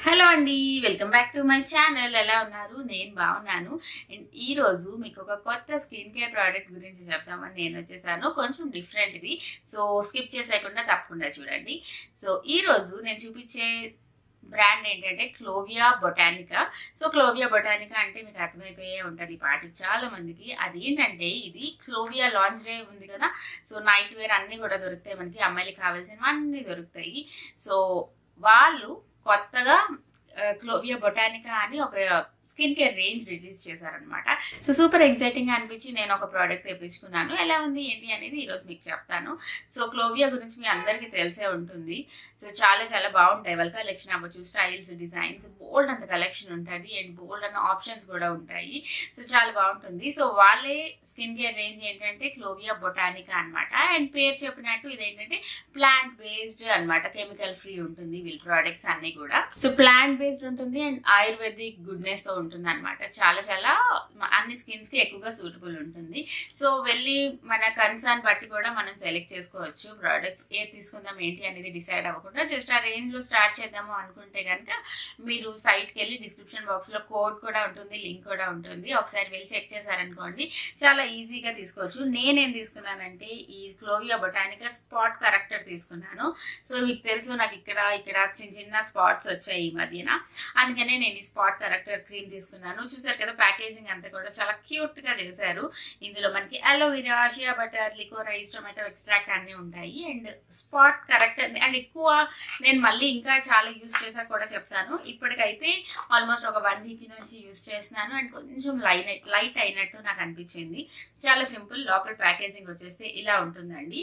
hello అండి welcome back to my channel ఎలా ఉన్నారు నేను బాగున్నాను అండ్ ఈ రోజు మీకు ఒక కొత్త స్కిన్ కేర్ ప్రోడక్ట్ గురించి చెప్తామని నేను వచ్చేసాను కొంచెం డిఫరెంట్ ఇది సో స్కిప్ చేసేయకుండా తప్పకుండా చూడండి సో ఈ రోజు నేను చూపించే బ్రాండ్ ఏంటంటే క్లోవియా బొటానికా సో క్లోవియా బొటానికా అంటే మీకు అర్థమైపోయే ఉంటుంది ఈ పాటికి చాలా మందికి అది ఏంటంటే ఇది క్లోవియా లాంచ్ డే ఉంది కదా సో నైట్ వేర్ అన్నీ కూడా దొరుకుతాయి మనకి అమ్మాయిలకి కావాల్సినవి అన్నీ దొరుకుతాయి సో వాళ్ళు కొత్తగా క్లోవియా బొటానికా అని ఒక స్కిన్ కేర్ రేంజ్ రిలీజ్ చేశారనమాట సో సూపర్ ఎక్సైటింగ్ అనిపించి నేను ఒక ప్రోడక్ట్ తెప్పించుకున్నాను ఎలా ఉంది ఏంటి అనేది ఈరోజు మీకు చెప్తాను సో క్లోవియా గురించి మీ అందరికీ తెలిసే ఉంటుంది సో చాలా చాలా బాగుంటాయి వాళ్ళ కలెక్షన్ అవ్వచ్చు స్టైల్స్ డిజైన్స్ బోల్డ్ అంత కలెక్షన్ ఉంటుంది అండ్ బోల్డ్ అన్న ఆప్షన్స్ కూడా ఉంటాయి సో చాలా బాగుంటుంది సో వాళ్ళే స్కిన్ కేర్ రేంజ్ ఏంటంటే క్లోవియా బొటానికా అనమాట అండ్ పేరు చెప్పినట్టు ఇదేంటంటే ప్లాంట్ బేస్డ్ అనమాట కెమికల్ ఫ్రీ ఉంటుంది వీళ్ళ ప్రోడక్ట్స్ అన్ని కూడా సో ప్లాంట్ బేస్డ్ ఉంటుంది అండ్ ఆయుర్వేదిక్ గుడ్నెస్ తో ఉంటుంది అనమాట చాలా చాలా అన్ని స్కిన్స్ కి ఎక్కువగా సూటబుల్ ఉంటుంది సో వెళ్ళి మన కన్సర్న్ బట్టి కూడా మనం సెలెక్ట్ చేసుకోవచ్చు ప్రోడక్ట్స్ ఏ తీసుకుందాం ఏంటి అనేది డిసైడ్ అవ్వకుండా జస్ట్ ఆ రేంజ్ లో స్టార్ట్ చేద్దాము అనుకుంటే కనుక మీరు సైట్కి వెళ్ళి డిస్క్రిప్షన్ బాక్స్ లో కోడ్ కూడా ఉంటుంది లింక్ కూడా ఉంటుంది ఒకసారి వెళ్ళి చెక్ చేశారనుకోండి చాలా ఈజీగా తీసుకోవచ్చు నేనేం తీసుకున్నానంటే ఈ క్లోవియా బొటానికా స్పాట్ కరెక్టర్ తీసుకున్నాను సో మీకు తెలుసు నాకు ఇక్కడ ఇక్కడ చిన్న చిన్న స్పాట్స్ వచ్చాయి ఈ మధ్యన అందుకనే నేను ఈ స్పాట్ కరెక్టర్ క్రీమ్ తీసుకున్నాను చూసారు కదా ప్యాకేజింగ్ అంతా కూడా చాలా క్యూట్ గా చేశారు ఇందులో మనకి aloe vera shea butter liquorice tomato extract అన్నీ ఉంటాయి అండ్ స్పాట్ కరెక్టర్ అండ్ ఎక్కువ నేను మళ్ళీ ఇంకా చాలా యూస్ చేసా కూడా చెప్తాను ఇప్పటికైతే ఆల్మోస్ట్ ఒక వన్ వీక్ నుంచి యూస్ చేస్తున్నాను అండ్ కొంచెం లైట్ లైట్ అయినట్టు నాకు అనిపించింది చాలా సింపుల్ లోపల ప్యాకేజింగ్ వచ్చేస్తే ఇలా ఉంటుందండి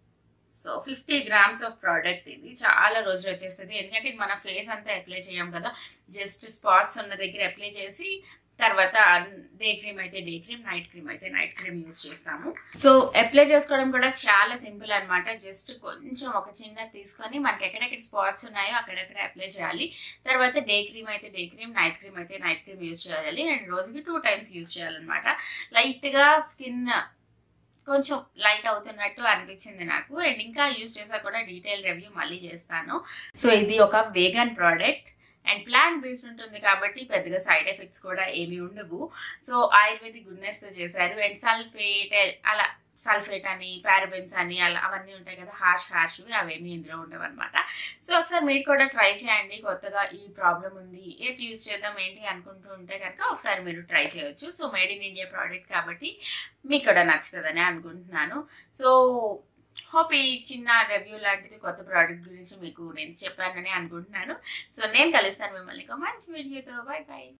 so fifty grams of product ఇది చాలా రోజులు వచ్చేస్తుంది ఎందుకంటే ఇది మన ఫేస్ అంతా అప్లై చేయం కదా జస్ట్ స్పాట్స్ ఉన్న దగ్గర అప్లై చేసి తర్వాత డే క్రీమ్ అయితే డే క్రీమ్ నైట్ క్రీమ్ అయితే నైట్ క్రీమ్ యూస్ చేస్తాము సో అప్లై చేసుకోవడం కూడా చాలా సింపుల్ అనమాట జస్ట్ కొంచెం ఒక చిన్న తీసుకొని మనకి ఎక్కడెక్కడ స్పాట్స్ ఉన్నాయో అక్కడెక్కడ అప్లై చేయాలి తర్వాత డే క్రీమ్ అయితే డే క్రీమ్ నైట్ క్రీమ్ అయితే నైట్ క్రీమ్ యూస్ చేయాలి అండ్ రోజుకి టూ టైమ్స్ యూస్ చేయాలన్నమాట లైట్గా స్కిన్ కొంచెం లైట్ అవుతున్నట్టు అనిపించింది నాకు అండ్ ఇంకా యూజ్ చేసా కూడా డీటెయిల్ రివ్యూ మళ్ళీ చేస్తాను సో ఇది ఒక vegan product and plant based ఉంటుంది కాబట్టి పెద్దగా సైడ్ ఎఫెక్ట్స్ కూడా ఏమి ఉండవు సో ఆయుర్వేదిక్ గుడ్నెస్ తో చేశారు అండ్ సల్ఫేట్ అలా సల్ఫేట్ అని పారబెన్స్ అని అలా అవన్నీ ఉంటాయి కదా హార్ష్ హార్ష్వి అవేమి ఇందులో ఉండవు అనమాట సో ఒకసారి మీరు కూడా ట్రై చేయండి కొత్తగా ఈ ప్రాబ్లం ఉంది ఏది యూజ్ చేద్దాం ఏంటి అనుకుంటూ ఉంటే కనుక ఒకసారి మీరు ట్రై చేయొచ్చు so made in India product కాబట్టి మీకు కూడా నచ్చుతుందని అనుకుంటున్నాను సో హోప్ ఈ చిన్న రివ్యూ లాంటిది కొత్త ప్రోడక్ట్ గురించి మీకు నేను చెప్పానని అనుకుంటున్నాను సో నేను కలుస్తాను మిమ్మల్ని ఒక మంచి వీడియోతో బై బై